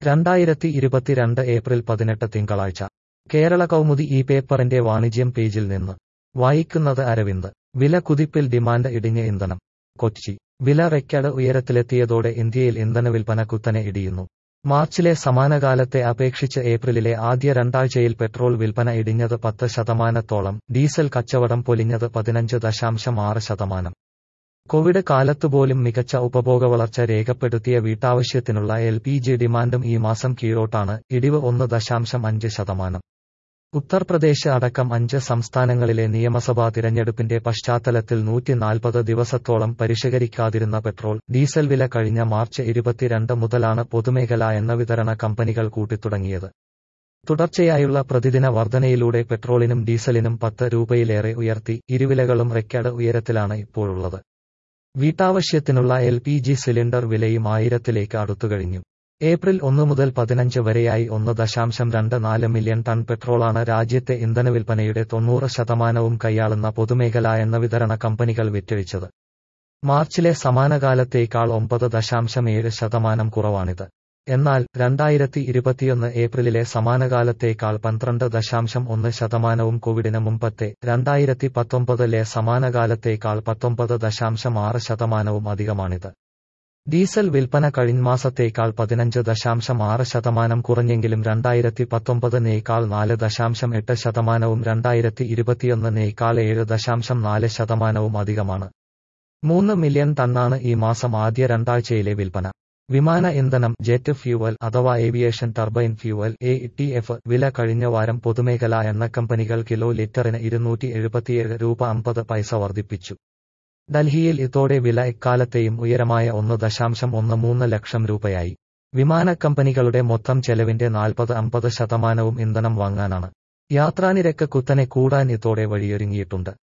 രണ്ടായിരത്തി ഇരുപത്തിരണ്ട് ഏപ്രിൽ പതിനെട്ട് തിങ്കളാഴ്ച കേരള കൗമുദി ഈ പേപ്പറിന്റെ വാണിജ്യം പേജിൽ നിന്ന് വായിക്കുന്നത് അരവിന്ദ് വില കുതിപ്പിൽ ഡിമാൻഡ് ഇടിഞ്ഞ് ഇന്ധനം കൊച്ചി വില റെക്കോർഡ് ഉയരത്തിലെത്തിയതോടെ ഇന്ത്യയിൽ ഇന്ധന വിൽപ്പന കുത്തനെ ഇടിയുന്നു മാർച്ചിലെ സമാനകാലത്തെ അപേക്ഷിച്ച് ഏപ്രിലിലെ ആദ്യ രണ്ടാഴ്ചയിൽ പെട്രോൾ വിൽപ്പന ഇടിഞ്ഞത് പത്ത് ശതമാനത്തോളം ഡീസൽ കച്ചവടം പൊലിഞ്ഞത് പതിനഞ്ച് ദശാംശം ആറ് ശതമാനം കോവിഡ് കാലത്തുപോലും മികച്ച ഉപഭോഗ വളർച്ച രേഖപ്പെടുത്തിയ വീട്ടാവശ്യത്തിനുള്ള എൽ പി ജി ഡിമാൻഡും ഈ മാസം കീഴോട്ടാണ് ഇടിവ് ഒന്ന് ദശാംശം അഞ്ച് ശതമാനം ഉത്തർപ്രദേശ് അടക്കം അഞ്ച് സംസ്ഥാനങ്ങളിലെ നിയമസഭാ തിരഞ്ഞെടുപ്പിന്റെ പശ്ചാത്തലത്തിൽ നൂറ്റിനാൽപ്പത് ദിവസത്തോളം പരിഷ്കരിക്കാതിരുന്ന പെട്രോൾ ഡീസൽ വില കഴിഞ്ഞ മാർച്ച് ഇരുപത്തിരണ്ട് മുതലാണ് പൊതുമേഖലാ എണ്ണ വിതരണ കമ്പനികൾ കൂട്ടിത്തുടങ്ങിയത് തുടർച്ചയായുള്ള പ്രതിദിന വർധനയിലൂടെ പെട്രോളിനും ഡീസലിനും പത്ത് രൂപയിലേറെ ഉയർത്തി ഇരുവിലകളും റെക്കോർഡ് ഉയരത്തിലാണ് ഇപ്പോഴുള്ളത് വീട്ടാവശ്യത്തിനുള്ള എൽ പി ജി സിലിണ്ടർ വിലയും ആയിരത്തിലേക്ക് അടുത്തുകഴിഞ്ഞു ഏപ്രിൽ ഒന്ന് മുതൽ പതിനഞ്ച് വരെയായി ഒന്ന് ദശാംശം രണ്ട് നാല് മില്യൺ ടൺ പെട്രോളാണ് രാജ്യത്തെ ഇന്ധന വിൽപ്പനയുടെ തൊണ്ണൂറ് ശതമാനവും കൈയാളുന്ന പൊതുമേഖലാ എണ്ണ വിതരണ കമ്പനികൾ വിറ്റഴിച്ചത് മാർച്ചിലെ സമാനകാലത്തേക്കാൾ ഒമ്പത് ദശാംശം ഏഴ് ശതമാനം കുറവാണിത് എന്നാൽ രണ്ടായിരത്തി ഇരുപത്തിയൊന്ന് ഏപ്രിലിലെ സമാനകാലത്തേക്കാൾ പന്ത്രണ്ട് ദശാംശം ഒന്ന് ശതമാനവും കോവിഡിന് മുമ്പത്തെ രണ്ടായിരത്തി പത്തൊമ്പതിലെ സമാനകാലത്തേക്കാൾ പത്തൊമ്പത് ദശാംശം ആറ് ശതമാനവും അധികമാണിത് ഡീസൽ വിൽപ്പന കഴിഞ്ഞമാസത്തേക്കാൾ പതിനഞ്ച് ദശാംശം ആറ് ശതമാനം കുറഞ്ഞെങ്കിലും രണ്ടായിരത്തി പത്തൊമ്പതിനേക്കാൾ നാല് ദശാംശം എട്ട് ശതമാനവും രണ്ടായിരത്തി ഇരുപത്തിയൊന്നിനേക്കാൾ ഏഴ് ദശാംശം നാല് ശതമാനവും അധികമാണ് മൂന്ന് മില്യൺ ടണ്ണാണ് ഈ മാസം ആദ്യ രണ്ടാഴ്ചയിലെ വിൽപ്പന വിമാന ഇന്ധനം ജെറ്റ് ഫ്യൂവൽ അഥവാ aviation turbine fuel A T F വില കഴിഞ്ഞ വാരം പൊതുമേഖലാ എണ്ണ കമ്പനികൾ കിലോ ലിറ്ററിന് ഇരുന്നൂറ്റി എഴുപത്തിയേഴ് രൂപ അമ്പത് പൈസ വർദ്ധിപ്പിച്ചു ഡൽഹിയിൽ ഇതോടെ വില എക്കാലത്തെയും ഉയരമായ ഒന്ന് ദശാംശം ഒന്ന് മൂന്ന് ലക്ഷം രൂപയായി വിമാന കമ്പനികളുടെ മൊത്തം ചെലവിന്റെ നാൽപ്പത് അമ്പത് ശതമാനവും ഇന്ധനം വാങ്ങാനാണ് യാത്രാനിരക്ക് കുത്തനെ കൂടാൻ ഇതോടെ വഴിയൊരുങ്ങിയിട്ടുണ്ട്